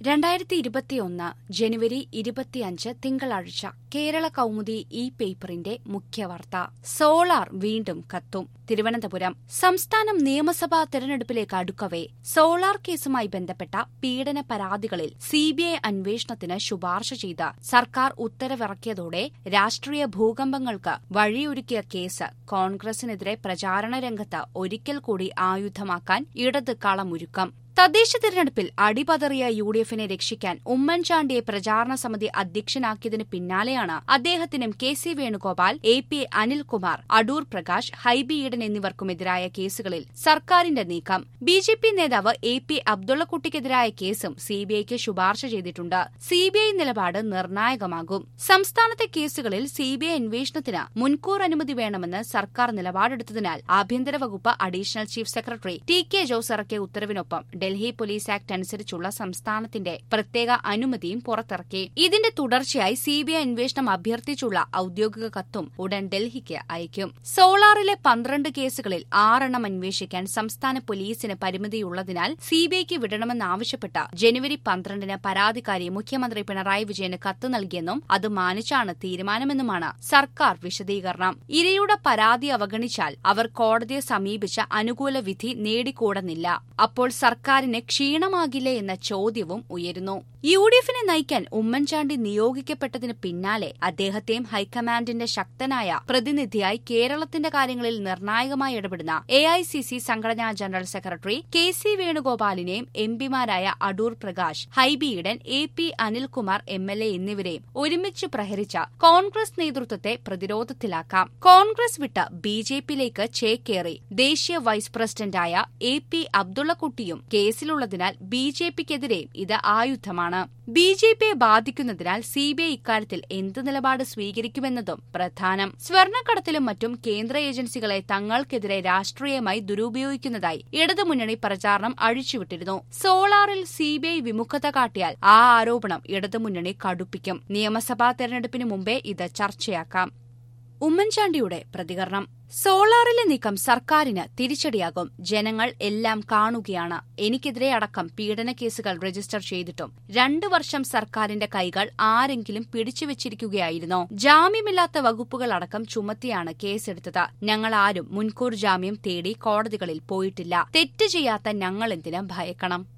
രണ്ടായിരത്തി ഇരുപത്തിയൊന്ന് ജനുവരി ഇരുപത്തിയഞ്ച് തിങ്കളാഴ്ച കേരള കൗമുദി ഇ പേപ്പറിന്റെ മുഖ്യവാർത്ത സോളാർ വീണ്ടും കത്തും തിരുവനന്തപുരം സംസ്ഥാനം നിയമസഭാ തെരഞ്ഞെടുപ്പിലേക്ക് അടുക്കവേ സോളാർ കേസുമായി ബന്ധപ്പെട്ട പീഡന പരാതികളിൽ സിബിഐ അന്വേഷണത്തിന് ശുപാർശ ചെയ്ത് സർക്കാർ ഉത്തരവിറക്കിയതോടെ രാഷ്ട്രീയ ഭൂകമ്പങ്ങൾക്ക് വഴിയൊരുക്കിയ കേസ് കോൺഗ്രസിനെതിരെ പ്രചാരണ രംഗത്ത് ഒരിക്കൽ കൂടി ആയുധമാക്കാൻ ഇടത് കളമൊരുക്കം തദ്ദേശ തിരഞ്ഞെടുപ്പിൽ അടിപതറിയ യു ഡി എഫിനെ രക്ഷിക്കാൻ ഉമ്മൻചാണ്ടിയെ പ്രചാരണ സമിതി അധ്യക്ഷനാക്കിയതിന് പിന്നാലെയാണ് അദ്ദേഹത്തിനും K C Venugopal A P Anilkumar Adoor Prakash Hibi Eden എന്നിവർക്കുമെതിരായ കേസുകളിൽ സർക്കാരിന്റെ നീക്കം ബി ജെ പി നേതാവ് എ പി അബ്ദുള്ളക്കുട്ടിക്കെതിരായ കേസും സിബിഐക്ക് ശുപാർശ ചെയ്തിട്ടുണ്ട് സിബിഐ നിലപാട് നിർണായകമാകും സംസ്ഥാനത്തെ കേസുകളിൽ സിബിഐ അന്വേഷണത്തിന് മുൻകൂർ അനുമതി വേണമെന്ന് സർക്കാർ നിലപാടെടുത്തതിനാൽ ആഭ്യന്തര വകുപ്പ് additional chief secretary T K Jose ഇറക്കിയ ഉത്തരവിനൊപ്പം ഡൽഹി പോലീസ് ആക്ട് അനുസരിച്ചുള്ള സംസ്ഥാനത്തിന്റെ പ്രത്യേക അനുമതിയും പുറത്തിറക്കി ഇതിന്റെ തുടർച്ചയായി സിബിഐ അന്വേഷണം അഭ്യർത്ഥിച്ചുള്ള ഔദ്യോഗിക കത്തും ഉടൻ ഡൽഹിക്ക് അയക്കും സോളാറിലെ പന്ത്രണ്ട് കേസുകളിൽ ആറെണ്ണം അന്വേഷിക്കാൻ സംസ്ഥാന പോലീസിന് പരിമിതിയുള്ളതിനാൽ സിബിഐക്ക് വിടണമെന്നാവശ്യപ്പെട്ട് ജനുവരി പന്ത്രണ്ടിന് പരാതിക്കാരി മുഖ്യമന്ത്രി പിണറായി വിജയന് കത്ത് നൽകിയെന്നും അത് മാനിച്ചാണ് തീരുമാനമെന്നുമാണ് സർക്കാർ വിശദീകരണം ഇരയുടെ പരാതി അവഗണിച്ചാൽ അവർ കോടതിയെ സമീപിച്ച് അനുകൂല വിധി നേടിക്കൂടുന്നില്ല അപ്പോൾ സർക്കാരിന് ക്ഷീണമാകില്ലേ എന്ന ചോദ്യവും ഉയരുന്നു യു ഡി എഫിനെ നയിക്കാൻ ഉമ്മൻചാണ്ടി നിയോഗിക്കപ്പെട്ടതിന് പിന്നാലെ അദ്ദേഹത്തെയും ഹൈക്കമാൻഡിന്റെ ശക്തനായ പ്രതിനിധിയായി കേരളത്തിന്റെ കാര്യങ്ങളിൽ നിർണായകമായി ഇടപെടുന്ന എ ഐ സി സി സംഘടനാ ജനറൽ സെക്രട്ടറി കെ സി വേണുഗോപാലിനെയും എംപിമാരായ Adoor Prakash Hibi Eden A P Anilkumar M L A എന്നിവരെയും ഒരുമിച്ച് പ്രഹരിച്ച കോൺഗ്രസ് നേതൃത്വത്തെ പ്രതിരോധത്തിലാക്കാം കോൺഗ്രസ് വിട്ട് ബി ജെ പിയിലേക്ക് ചേക്കേറി ദേശീയ വൈസ് പ്രസിഡന്റായ എ പി അബ്ദുള്ളക്കുട്ടിയും കേസിലുള്ളതിനാൽ ബി ജെ പിക്കെതിരെയും ഇത് ആയുധമാണ് ബി ജെ പിയെ ബാധിക്കുന്നതിനാൽ സിബിഐ ഇക്കാര്യത്തിൽ എന്ത് നിലപാട് സ്വീകരിക്കുമെന്നതും പ്രധാനം സ്വർണ്ണക്കടത്തിലും മറ്റും കേന്ദ്ര ഏജൻസികളെ തങ്ങൾക്കെതിരെ രാഷ്ട്രീയമായി ദുരുപയോഗിക്കുന്നതായി ഇടതുമുന്നണി പ്രചാരണം അഴിച്ചുവിട്ടിരുന്നു സോളാറിൽ സിബിഐ വിമുഖത കാട്ടിയാൽ ആ ആരോപണം ഇടതുമുന്നണി കടുപ്പിക്കും നിയമസഭാ തെരഞ്ഞെടുപ്പിന് മുമ്പേ ഇത് ചർച്ചയാക്കാം ഉമ്മൻചാണ്ടിയുടെ പ്രതികരണം സോളാറിലെ നീക്കം സർക്കാരിന് തിരിച്ചടിയാകും ജനങ്ങൾ എല്ലാം കാണുകയാണ് എനിക്കെതിരെ അടക്കം പീഡന കേസുകൾ രജിസ്റ്റർ ചെയ്തിട്ടും രണ്ടു വർഷം സർക്കാരിന്റെ കൈകൾ ആരെങ്കിലും പിടിച്ചുവച്ചിരിക്കുകയായിരുന്നോ ജാമ്യമില്ലാത്ത വകുപ്പുകൾ അടക്കം ചുമത്തിയാണ് കേസെടുത്തത് ഞങ്ങൾ ആരും മുൻകൂർ ജാമ്യം തേടി കോടതികളിൽ പോയിട്ടില്ല തെറ്റ് ചെയ്യാത്ത ഞങ്ങളെന്തിന് ഭയക്കണം